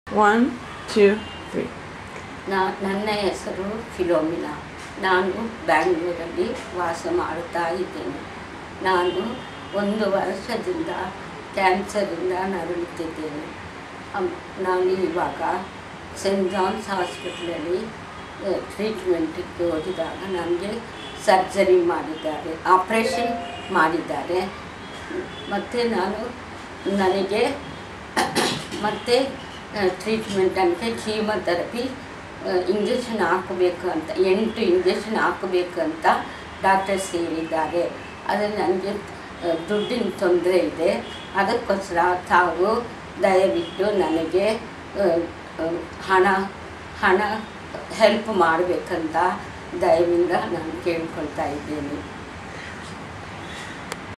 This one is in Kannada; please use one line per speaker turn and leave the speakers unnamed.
One, two, three.
ನಾ ನನ್ನ ಹೆಸರು ಫಿಲೋಮಿನಾ ನಾನು ಬ್ಯಾಂಗ್ಳೂರಲ್ಲಿ ವಾಸ ಮಾಡುತ್ತಾ ಇದ್ದೇನೆ ನಾನು ಒಂದು ವರ್ಷದಿಂದ ಕ್ಯಾನ್ಸರಿಂದ ನರಳುತ್ತಿದ್ದೇನೆ ಅಮ್- ನಾನು ಇವಾಗ ಸೆಂಟ್ ಜಾನ್ಸ್ ಹಾಸ್ಪಿಟ್ಲಲ್ಲಿ ಟ್ರೀಟ್ಮೆಂಟಿಗೆ ಹೋಗಿದಾಗ ನನಗೆ ಸರ್ಜರಿ ಮಾಡಿದ್ದಾರೆ ಆಪ್ರೇಷನ್ ಮಾಡಿದ್ದಾರೆ ಮತ್ತು ನಾನು ನನಗೆ ಮತ್ತು ಟ್ರೀಟ್ಮೆಂಟ್ ಅಂತ ಕೀಮೊಥೆರಪಿ ಇಂಜೆಕ್ಷನ್ ಹಾಕಬೇಕು ಅಂತ ಎಂಟು ಇಂಜೆಕ್ಷನ್ ಹಾಕಬೇಕು ಅಂತ ಡಾಕ್ಟರ್ಸ್ ಹೇಳಿದ್ದಾರೆ ಅದು ನನಗೆ ದುಡ್ಡಿನ ತೊಂದರೆ ಇದೆ ಅದಕ್ಕೋಸ್ಕರ ತಾವು ದಯವಿಟ್ಟು ನನಗೆ ಆ, ಆ, ಹಣ ಹಣ ಹೆಲ್ಪ್ ಮಾಡಬೇಕಂತ ದಯವಿಂದ ನಾನು ಕೇಳ್ಕೊಳ್ತಾ ಇದ್ದೇನೆ